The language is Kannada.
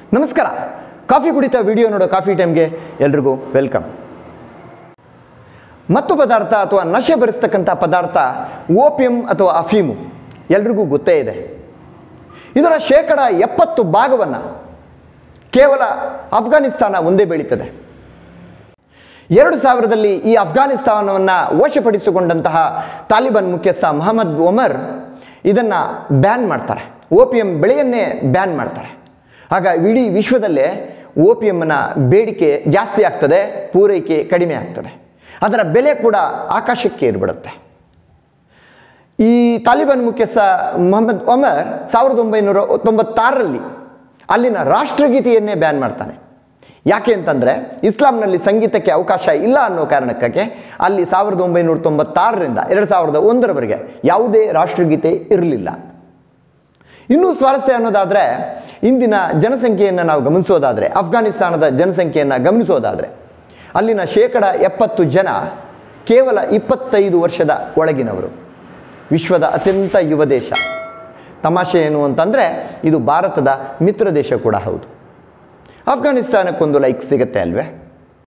ನಮಸ್ಕಾರ ಕಾಫಿ ಕುಡಿತಾ ವಿಡಿಯೋ ನೋಡೋ ಕಾಫಿ ಟೈಮ್ಗೆ ಎಲ್ರಿಗೂ ವೆಲ್ಕಮ್ ಮತ್ತು ಪದಾರ್ಥ ಅಥವಾ ನಶೆ ಭರಿಸ್ತಕ್ಕಂಥ ಪದಾರ್ಥ ಓಪಿಯಂ ಅಥವಾ ಅಫೀಮು ಎಲ್ರಿಗೂ ಗೊತ್ತೇ ಇದೆ ಇದರ ಶೇಕಡ ಎಪ್ಪತ್ತು ಭಾಗವನ್ನು ಕೇವಲ ಅಫ್ಘಾನಿಸ್ತಾನ ಒಂದೇ ಬೆಳೀತದೆ ಎರಡು ಸಾವಿರದಲ್ಲಿ ಈ ಅಫ್ಘಾನಿಸ್ತಾನವನ್ನು ವಶಪಡಿಸಿಕೊಂಡಂತಹ ತಾಲಿಬಾನ್ ಮುಖ್ಯಸ್ಥ ಮೊಹಮ್ಮದ್ ಒಮರ್ ಇದನ್ನು ಬ್ಯಾನ್ ಮಾಡ್ತಾರೆ ಓಪಿಯಂ ಬೆಳೆಯನ್ನೇ ಬ್ಯಾನ್ ಮಾಡ್ತಾರೆ ಆಗ ಇಡೀ ವಿಶ್ವದಲ್ಲೇ ಓಪಿಯಂನ ಬೇಡಿಕೆ ಜಾಸ್ತಿ ಆಗ್ತದೆ ಪೂರೈಕೆ ಕಡಿಮೆ ಆಗ್ತದೆ ಅದರ ಬೆಲೆ ಕೂಡ ಆಕಾಶಕ್ಕೆ ಏರ್ಬಿಡುತ್ತೆ ಈ ತಾಲಿಬಾನ್ ಮುಖ್ಯಸ್ಥ ಮೊಹಮ್ಮದ್ ಒಮರ್ ಸಾವಿರದ ಒಂಬೈನೂರ ತೊಂಬತ್ತಾರರಲ್ಲಿ ಅಲ್ಲಿನ ರಾಷ್ಟ್ರಗೀತೆಯನ್ನೇ ಬ್ಯಾನ್ ಮಾಡ್ತಾನೆ ಯಾಕೆ ಅಂತಂದರೆ ಇಸ್ಲಾಂನಲ್ಲಿ ಸಂಗೀತಕ್ಕೆ ಅವಕಾಶ ಇಲ್ಲ ಅನ್ನೋ ಕಾರಣಕ್ಕಾಗಿ ಅಲ್ಲಿ ಸಾವಿರದ ಒಂಬೈನೂರ ತೊಂಬತ್ತಾರರಿಂದ ಎರಡು ಸಾವಿರದ ಒಂದರವರೆಗೆ ಯಾವುದೇ ರಾಷ್ಟ್ರಗೀತೆ ಇರಲಿಲ್ಲ ಇನ್ನೂ ಸ್ವಾರಸ್ಯ ಅನ್ನೋದಾದರೆ ಇಂದಿನ ಜನಸಂಖ್ಯೆಯನ್ನು ನಾವು ಗಮನಿಸೋದಾದರೆ ಅಫ್ಘಾನಿಸ್ತಾನದ ಜನಸಂಖ್ಯೆಯನ್ನು ಗಮನಿಸೋದಾದರೆ ಅಲ್ಲಿನ ಶೇಕಡ ಎಪ್ಪತ್ತು ಜನ ಕೇವಲ ಇಪ್ಪತ್ತೈದು ವರ್ಷದ ಒಳಗಿನವರು ವಿಶ್ವದ ಅತ್ಯಂತ ಯುವ ದೇಶ ತಮಾಷೆ ಏನು ಅಂತಂದರೆ ಇದು ಭಾರತದ ಮಿತ್ರ ದೇಶ ಕೂಡ ಹೌದು ಅಫ್ಘಾನಿಸ್ತಾನಕ್ಕೊಂದು ಲೈಕ್ ಸಿಗುತ್ತೆ ಅಲ್ವೇ